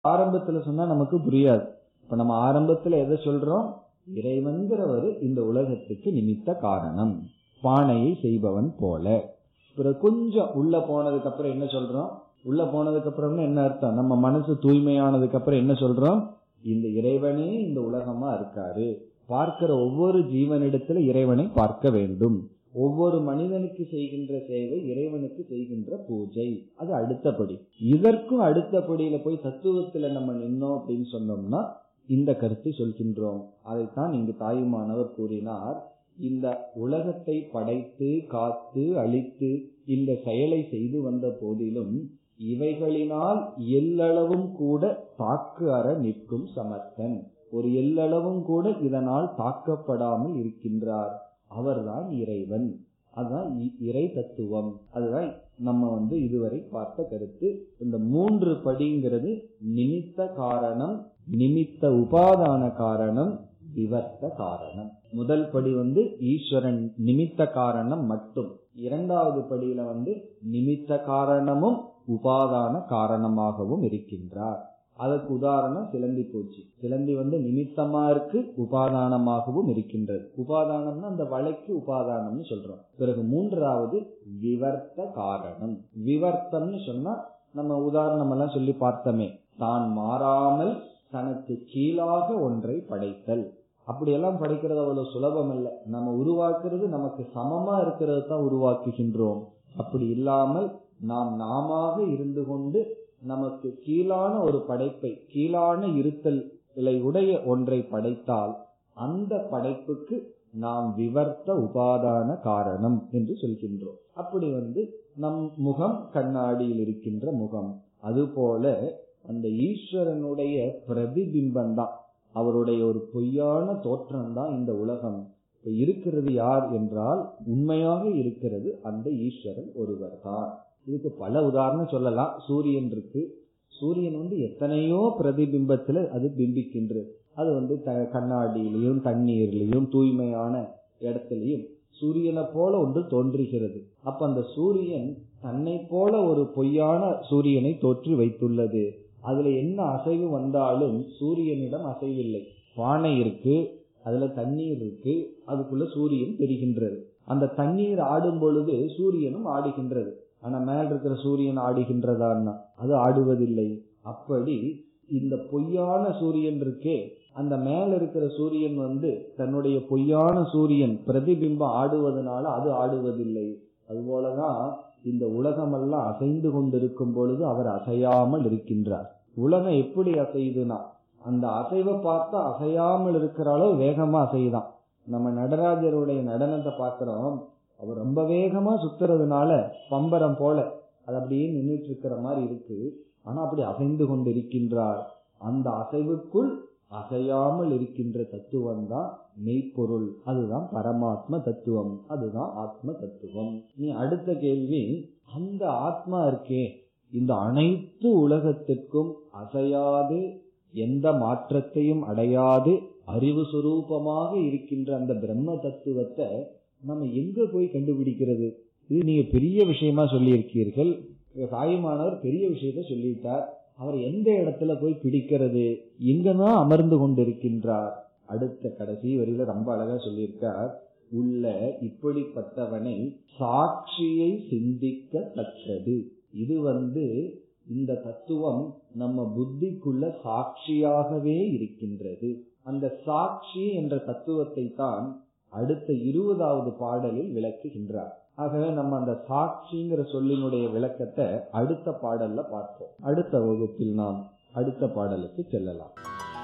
ஆரம்பத்துல சொன்னா நமக்கு புரியாது இப்ப நம்ம ஆரம்பத்துல எதை சொல்றோம் இறைவன்கிறவர் இந்த உலகத்துக்கு நிமித்த காரணம் பானையை செய்பவன் போல பிறகு கொஞ்சம் உள்ள போனதுக்கு அப்புறம் என்ன சொல்றோம் உள்ள போனதுக்கு அப்புறம் என்ன அர்த்தம் நம்ம மனசு தூய்மையானதுக்கு அப்புறம் என்ன சொல்றோம் இந்த இறைவனே இந்த உலகமா இருக்காரு பார்க்கிற ஒவ்வொரு ஜீவனிடத்துல இறைவனை பார்க்க வேண்டும் ஒவ்வொரு மனிதனுக்கு செய்கின்ற சேவை இறைவனுக்கு செய்கின்ற பூஜை அது அடுத்தபடி இதற்கும் அடுத்தபடியில போய் தத்துவத்துல நம்ம நின்னோம் அப்படின்னு சொன்னோம்னா இந்த கருத்தை சொல்கின்றோம் அதைத்தான் இங்கு தாயுமானவர் கூறினார் இந்த உலகத்தை படைத்து காத்து அழித்து இந்த செயலை செய்து வந்த போதிலும் இவைகளினால் எல்லளவும் கூட தாக்கு அற நிற்கும் சமர்த்தன் ஒரு எல்லளவும் கூட இதனால் தாக்கப்படாமல் இருக்கின்றார் அவர்தான் இறைவன் அதுதான் இறை தத்துவம் அதுதான் நம்ம வந்து இதுவரை பார்த்த கருத்து இந்த மூன்று படிங்கிறது நிமித்த காரணம் நிமித்த உபாதான காரணம் விவர்த்த காரணம் முதல் படி வந்து ஈஸ்வரன் நிமித்த காரணம் மட்டும் இரண்டாவது படியில வந்து நிமித்த காரணமும் உபாதான காரணமாகவும் இருக்கின்றார் அதற்கு உதாரணம் சிலந்தி பூச்சி சிலந்தி வந்து நிமித்தமா இருக்கு உபாதானமாகவும் இருக்கின்றது உபாதானம்னா அந்த வலைக்கு உபாதானம்னு சொல்றோம் பிறகு மூன்றாவது விவர்த்த காரணம் விவர்த்தம்னு சொன்னா நம்ம உதாரணம் எல்லாம் சொல்லி பார்த்தோமே தான் மாறாமல் தனக்கு கீழாக ஒன்றை படைத்தல் அப்படியெல்லாம் படைக்கிறது அவ்வளவு சுலபம் அல்ல நம்ம உருவாக்குறது நமக்கு சமமா இருக்கிறது தான் உருவாக்குகின்றோம் அப்படி இல்லாமல் நாம் நாம இருந்து கொண்டு நமக்கு கீழான ஒரு படைப்பை கீழான இருத்தல் உடைய ஒன்றை படைத்தால் அந்த படைப்புக்கு நாம் விவர்த்த உபாதான காரணம் என்று சொல்கின்றோம் அப்படி வந்து நம் முகம் கண்ணாடியில் இருக்கின்ற முகம் அதுபோல அந்த ஈஸ்வரனுடைய பிரதிபிம்பம் தான் அவருடைய ஒரு பொய்யான தோற்றம் தான் இந்த உலகம் இப்ப இருக்கிறது யார் என்றால் உண்மையாக இருக்கிறது அந்த ஈஸ்வரன் ஒருவர் தான் இதுக்கு பல உதாரணம் சொல்லலாம் சூரியன் இருக்கு சூரியன் வந்து எத்தனையோ பிரதிபிம்பத்துல அது பிம்பிக்கின்றது அது வந்து கண்ணாடியிலையும் தண்ணீர்லயும் தூய்மையான இடத்துலயும் சூரியனை போல ஒன்று தோன்றுகிறது அப்ப அந்த சூரியன் தன்னை போல ஒரு பொய்யான சூரியனை தோற்றி வைத்துள்ளது அதுல என்ன அசைவு வந்தாலும் சூரியனிடம் அசைவில்லை பானை இருக்கு அதுல தண்ணீர் இருக்கு அதுக்குள்ள சூரியன் தெரிகின்றது அந்த தண்ணீர் ஆடும் பொழுது சூரியனும் ஆடுகின்றது ஆனா மேல் இருக்கிற சூரியன் ஆடுகின்றதான்னா அது ஆடுவதில்லை அப்படி இந்த பொய்யான சூரியன் இருக்கே அந்த மேல இருக்கிற சூரியன் வந்து தன்னுடைய பொய்யான சூரியன் பிரதிபிம்பம் ஆடுவதனால அது ஆடுவதில்லை அதுபோலதான் இந்த உலகமெல்லாம் அசைந்து கொண்டிருக்கும் பொழுது அவர் அசையாமல் இருக்கின்றார் உலகம் எப்படி அசையுதுன்னா அந்த அசைவை பார்த்தா அசையாமல் இருக்கிற அளவு வேகமா அசையுதான் நம்ம நடராஜருடைய நடனத்தை பார்க்கிறோம் அவர் ரொம்ப வேகமா சுத்துறதுனால பம்பரம் போல அது அப்படியே நின்றுட்டு இருக்கிற மாதிரி இருக்கு ஆனா அப்படி அசைந்து கொண்டு இருக்கின்றார் அந்த அசைவுக்குள் அசையாமல் இருக்கின்ற தத்துவம் தான் மெய்ப்பொருள் அதுதான் பரமாத்ம தத்துவம் அதுதான் ஆத்ம தத்துவம் நீ அடுத்த கேள்வி அந்த ஆத்மா இருக்கே இந்த அனைத்து உலகத்திற்கும் அசையாது எந்த மாற்றத்தையும் அடையாது அறிவு சுரூபமாக இருக்கின்ற அந்த பிரம்ம தத்துவத்தை நம்ம எங்க போய் கண்டுபிடிக்கிறது இது நீங்க பெரிய விஷயமா சொல்லியிருக்கீர்கள் சாயமானவர் பெரிய விஷயத்த சொல்லிட்டார் அவர் எந்த இடத்துல போய் பிடிக்கிறது எங்கதான் அமர்ந்து கொண்டிருக்கின்றார் அடுத்த கடைசி வரியில ரொம்ப அழகா சொல்லியிருக்கார் உள்ள இப்படிப்பட்டவனை சாட்சியை சிந்திக்க தக்கது இது வந்து இந்த தத்துவம் நம்ம புத்திக்குள்ள சாட்சியாகவே இருக்கின்றது அந்த சாட்சி என்ற தத்துவத்தை தான் அடுத்த இருபதாவது பாடலில் விளக்குகின்றார் ஆகவே நம்ம அந்த சாட்சிங்கிற சொல்லினுடைய விளக்கத்தை அடுத்த பாடல்ல பார்ப்போம் அடுத்த வகுப்பில் நாம் அடுத்த பாடலுக்கு செல்லலாம்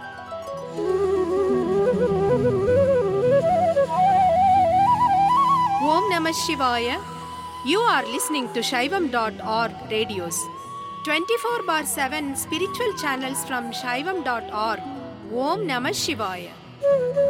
ஓம் நம சிவாய you are listening to Saivam dot org radios twenty four by seven spiritual channels from Saivam dot org ஓம் நம சிவாய